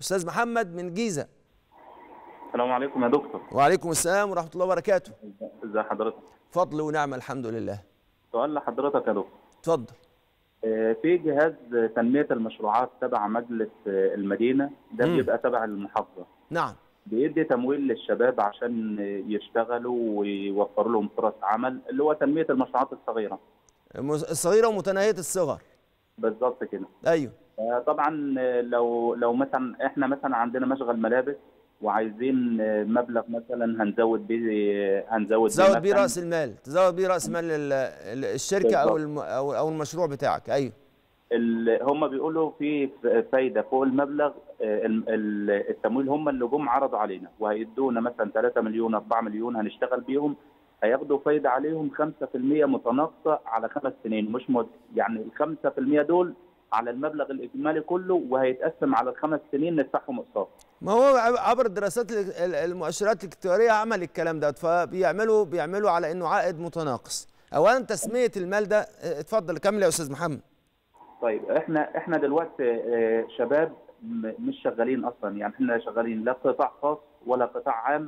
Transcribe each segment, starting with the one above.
استاذ محمد من جيزه السلام عليكم يا دكتور وعليكم السلام ورحمه الله وبركاته ازي حضرتك فضل ونعمه الحمد لله سؤال لحضرتك يا دكتور اتفضل آه، في جهاز تنمية المشروعات تبع مجلس آه، المدينة ده مم. بيبقى تبع المحافظة نعم بيدي تمويل للشباب عشان يشتغلوا ويوفروا لهم فرص عمل اللي هو تنمية المشروعات الصغيرة المس- الصغيره ومتناهيه الصغر بالظبط كده ايوه آه، طبعا آه، لو لو مثلا احنا مثلا عندنا مشغل ملابس وعايزين آه، مبلغ مثلا هنزود بيه هنزود تزود بيه مثلاً راس المال تزود بيه راس مال ال- ال- الشركه او الم او او المشروع بتاعك ايوه ال- هم بيقولوا في فايده فوق المبلغ آه، ال- ال- التمويل هم اللي جم عرضوا علينا وهيدونا مثلا 3 مليون 4 مليون هنشتغل بيهم هياخدوا فايده عليهم 5% متناقصه على خمس سنين مش مد... يعني ال 5% دول على المبلغ الاجمالي كله وهيتقسم على الخمس سنين ندفعهم اقساط ما هو ع- عبر الدراسات ال- ال- المؤشرات الاكتواريه عمل الكلام ده فبيعملوا بيعملوا على انه عائد متناقص اولا تسميه المال ده اه، اتفضل كمل يا استاذ محمد طيب احنا احنا دلوقتي آه، شباب م- مش شغالين اصلا يعني احنا شغالين لا قطاع خاص ولا قطاع عام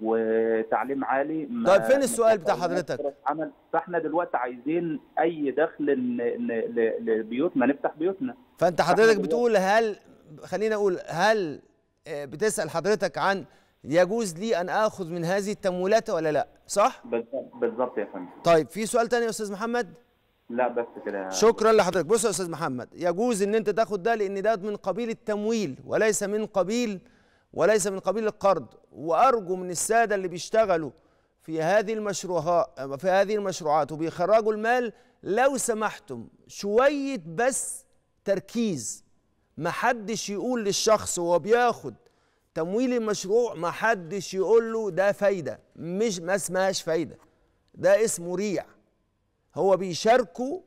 وتعليم عالي ما- طيب فين السؤال ما بتاع شغالناش حضرتك؟ فرص عمل فاحنا دلوقتي عايزين اي دخل ن- ن- ل- لبيوتنا نفتح بيوتنا فانت فإحنا حضرتك دلوقتي- بتقول هل خلينا اقول هل اه، بتسال حضرتك عن يجوز لي ان اخذ من هذه التمويلات ولا لا صح بالظبط بالظبط يا فندم طيب في سؤال تاني يا استاذ محمد لا بس كده شكرا لحضرتك بص يا استاذ محمد يجوز ان انت تاخد ده لان ده من قبيل التمويل وليس من قبيل وليس من قبيل القرض وارجو من الساده اللي بيشتغلوا في هذه المشروعات في هذه المشروعات وبيخرجوا المال لو سمحتم شويه بس تركيز ما حدش يقول للشخص وهو بياخد تمويل المشروع ما حدش يقول له ده فايده مش ما اسمهاش فايده ده اسمه ريع هو بيشاركه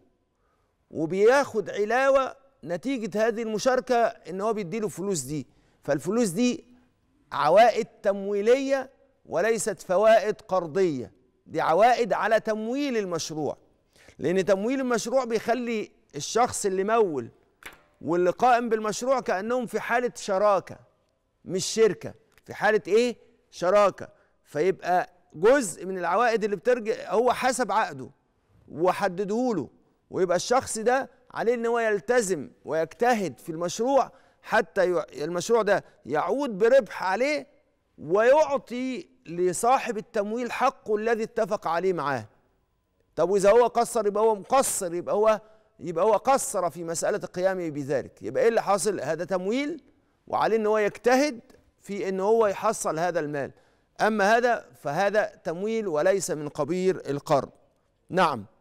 وبياخد علاوه نتيجه هذه المشاركه ان هو بيديله فلوس دي فالفلوس دي عوائد تمويليه وليست فوائد قرضيه دي عوائد على تمويل المشروع لان تمويل المشروع بيخلي الشخص اللي مول واللي قائم بالمشروع كانهم في حاله شراكه مش شركه في حاله ايه شراكه فيبقى جزء من العوائد اللي بترجع هو حسب عقده وحدده له ويبقى الشخص ده عليه ان هو يلتزم ويجتهد في المشروع حتى يع- المشروع ده يعود بربح عليه ويعطي لصاحب التمويل حقه الذي اتفق عليه معاه طب واذا هو قصر يبقى هو مقصر يبقى هو يبقى هو قصر في مساله قيامه بذلك يبقى ايه اللي حاصل هذا تمويل وعليه ان هو يجتهد في ان هو يحصل هذا المال اما هذا فهذا تمويل وليس من قبيل القرض نعم